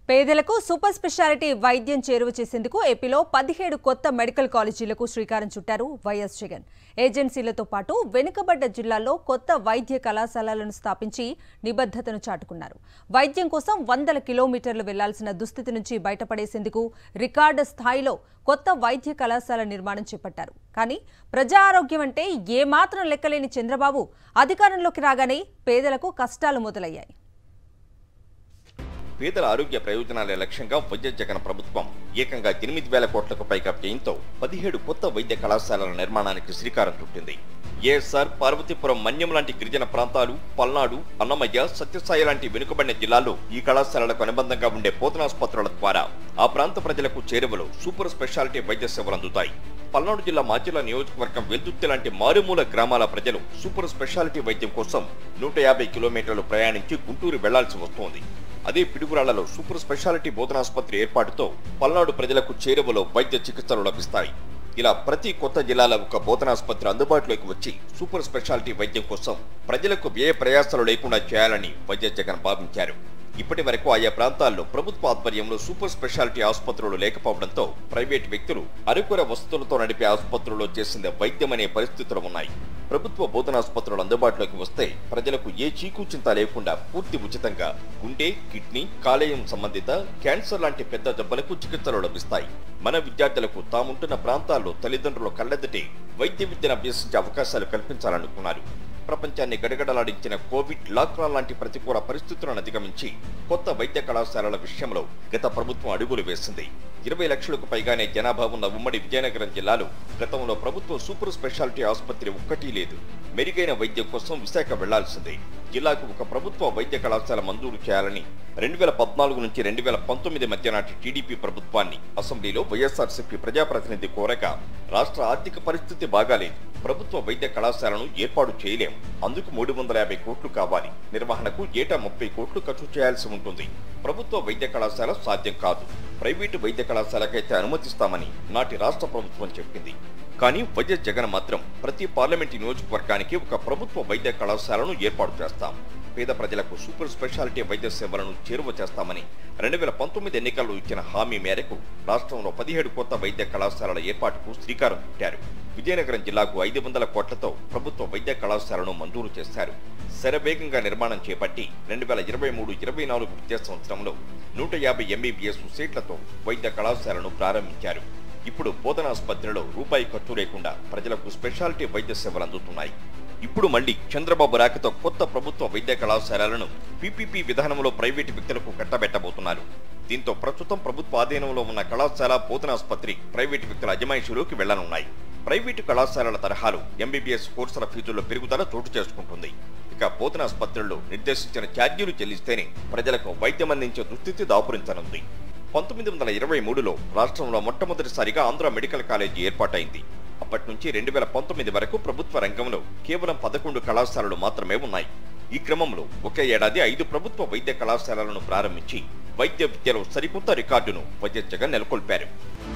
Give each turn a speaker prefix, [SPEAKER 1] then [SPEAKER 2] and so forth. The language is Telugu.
[SPEAKER 1] పేదలకు సూపర్ స్పెషాలిటీ వైద్యం చేరువ చేసేందుకు ఏపీలో పదిహేడు కొత్త మెడికల్ కాలేజీలకు శ్రీకారం చుట్టారు వైఎస్ జగన్ ఏజెన్సీలతో పాటు వెనుకబడ్డ జిల్లాల్లో కొత్త వైద్య కళాశాలలను స్థాపించి నిబద్ధతను చాటుకున్నారు వైద్యం కోసం వందల కిలోమీటర్లు వెళ్లాల్సిన దుస్థితి నుంచి బయటపడేసేందుకు రికార్డు స్థాయిలో కొత్త వైద్య కళాశాల నిర్మాణం చేపట్టారు కానీ ప్రజా ఆరోగ్యం అంటే ఏమాత్రం లెక్కలేని చంద్రబాబు అధికారంలోకి రాగానే పేదలకు కష్టాలు మొదలయ్యాయి
[SPEAKER 2] పేదల ఆరోగ్య ప్రయోజనాల లక్ష్యంగా వైద్య జగన్ ప్రభుత్వం ఏకంగా ఎనిమిది వేల కోట్లకు పైగా వ్యయంతో పదిహేడు కొత్త వైద్య కళాశాలల నిర్మాణానికి శ్రీకారం చుట్టింది ఏఎస్ఆర్ పార్వతీపురం మన్యం లాంటి గిరిజన ప్రాంతాలు పల్నాడు అన్నమయ్య సత్యసాయి లాంటి వెనుకబడిన జిల్లాల్లో ఈ కళాశాలలకు అనుబంధంగా ఉండే పోతనాసుపత్రుల ద్వారా ఆ ప్రాంత ప్రజలకు చేరువలో సూపర్ స్పెషాలిటీ వైద్య సేవలు అందుతాయి పల్నాడు జిల్లా మాచిల నియోజకవర్గం వెల్దుర్తి లాంటి మారుమూల గ్రామాల ప్రజలు సూపర్ స్పెషాలిటీ వైద్యం కోసం నూట యాభై కిలోమీటర్లు ప్రయాణించి గుంటూరు వెళ్లాల్సి వస్తోంది అదే పిడుగురాళ్లలో సూపర్ స్పెషాలిటీ బోధనాసుపత్రి ఏర్పాటుతో పల్నాడు ప్రజలకు చేరువలో వైద్య చికిత్సలు లభిస్తాయి ఇలా ప్రతి కొత్త జిల్లాల ఒక బోధనాసుపత్రి అందుబాటులోకి వచ్చి సూపర్ స్పెషాలిటీ వైద్యం కోసం ప్రజలకు వ్యయ ప్రయాసాలు లేకుండా చేయాలని వైద్య జగన్ భావించారు ఇప్పటి వరకు ఆయా ప్రాంతాల్లో ప్రభుత్వ ఆధ్వర్యంలో సూపర్ స్పెషాలిటీ ఆసుపత్రులు లేకపోవడంతో ప్రైవేట్ వ్యక్తులు అరుకుర వసతులతో నడిపే ఆసుపత్రుల్లో చేసిందే వైద్యం అనే పరిస్థితులు ఉన్నాయి ప్రభుత్వ బోధనాసుపత్రులు అందుబాటులోకి వస్తే ప్రజలకు ఏ చీకు చింత లేకుండా పూర్తి ఉచితంగా గుండె కిడ్నీ కాలేయం సంబంధిత క్యాన్సర్ లాంటి పెద్ద జబ్బులకు చికిత్సలు లభిస్తాయి మన విద్యార్థులకు తాముంటున్న ప్రాంతాల్లో తల్లిదండ్రుల కళ్ళెద్దటే వైద్య విద్యను అభ్యసించే అవకాశాలు కల్పించాలనుకున్నారు ప్రపంచాన్ని గడగడలాడించిన కోవిడ్ లాక్డౌన్ లాంటి ప్రతికూల పరిస్థితులను అధిగమించి కొత్త వైద్య కళాశాలల విషయంలో గత ప్రభుత్వం అడుగులు వేసింది ఇరవై లక్షలకు పైగానే జనాభా ఉన్న ఉమ్మడి విజయనగరం జిల్లాలో గతంలో ప్రభుత్వ సూపర్ స్పెషాలిటీ ఆసుపత్రి ఒక్కటీ లేదు మెరుగైన వైద్యం కోసం విశాఖ వెళ్లాల్సిందే జిల్లాకు ఒక ప్రభుత్వ వైద్య కళాశాల మంజూరు చేయాలని రెండు వేల పద్నాలుగు నుంచి రెండు వేల పంతొమ్మిది మధ్య నాటి టీడీపీ ప్రభుత్వాన్ని అసెంబ్లీలో వైఎస్ఆర్సీపీ ప్రజాప్రతినిధి కోరగా రాష్ట్ర ఆర్థిక పరిస్థితి బాగాలేదు ప్రభుత్వ వైద్య కళాశాలను ఏర్పాటు చేయలేం అందుకు మూడు వందల యాభై కోట్లు కావాలి నిర్వహణకు ఏటా ముప్పై కోట్లు ఖర్చు చేయాల్సి ఉంటుంది ప్రభుత్వ వైద్య కళాశాల సాధ్యం కాదు ప్రైవేటు వైద్య కళాశాలకైతే అనుమతిస్తామని నాటి రాష్ట్ర ప్రభుత్వం చెప్పింది కానీ వైఎస్ జగన్ మాత్రం ప్రతి పార్లమెంటు నియోజకవర్గానికి ఒక ప్రభుత్వ వైద్య కళాశాలను ఏర్పాటు చేస్తాం పేద ప్రజలకు సూపర్ స్పెషాలిటీ వైద్య సేవలను చేరువ చేస్తామని రెండు వేల పంతొమ్మిది ఎన్నికల్లో ఇచ్చిన హామీ మేరకు రాష్ట్రంలో పదిహేడు కొత్త వైద్య కళాశాలల ఏర్పాటుకు శ్రీకారం చుట్టారు విజయనగరం జిల్లాకు ఐదు వందల కోట్లతో ప్రభుత్వ వైద్య కళాశాలను మంజూరు చేశారు శరవేగంగా నిర్మాణం చేపట్టి రెండు వేల ఇరవై మూడు ఇరవై నాలుగు విద్యా సంవత్సరంలో నూట యాభై ఎంబీబీఎస్ సీట్లతో వైద్య కళాశాలను ప్రారంభించారు ఇప్పుడు బోధనాసుపత్రిలో రూపాయి ఖర్చు లేకుండా ప్రజలకు స్పెషాలిటీ వైద్య సేవలు అందుతున్నాయి ఇప్పుడు మళ్లీ చంద్రబాబు రాకతో కొత్త ప్రభుత్వ వైద్య కళాశాలలను పీపీపీ విధానంలో ప్రైవేటు వ్యక్తులకు కట్టబెట్టబోతున్నారు దీంతో ప్రస్తుతం ప్రభుత్వ ఆధీనంలో ఉన్న కళాశాల బోధనాసుపత్రి ప్రైవేటు వ్యక్తుల అజమాయిషీలోకి వెళ్లనున్నాయి ప్రైవేటు కళాశాలల తరహాలో ఎంబీబీఎస్ కోర్సుల ఫీజుల్లో పెరుగుదల చోటు చేసుకుంటుంది ఇక బోధనాసుపత్రుల్లో నిర్దేశించిన ఛార్జీలు చెల్లిస్తేనే ప్రజలకు వైద్యం అందించే దుస్థితి దాపురించనుంది పంతొమ్మిది వందల ఇరవై మూడులో రాష్ట్రంలో మొట్టమొదటిసారిగా ఆంధ్ర మెడికల్ కాలేజీ ఏర్పాటైంది అప్పటి నుంచి రెండు వేల పంతొమ్మిది వరకు ప్రభుత్వ రంగంలో కేవలం పదకొండు కళాశాలలు మాత్రమే ఉన్నాయి ఈ క్రమంలో ఒకే ఏడాది ఐదు ప్రభుత్వ వైద్య కళాశాలలను ప్రారంభించి వైద్య విద్యలో సరికొత్త రికార్డును వైద్య జగన్ నెలకొల్పారు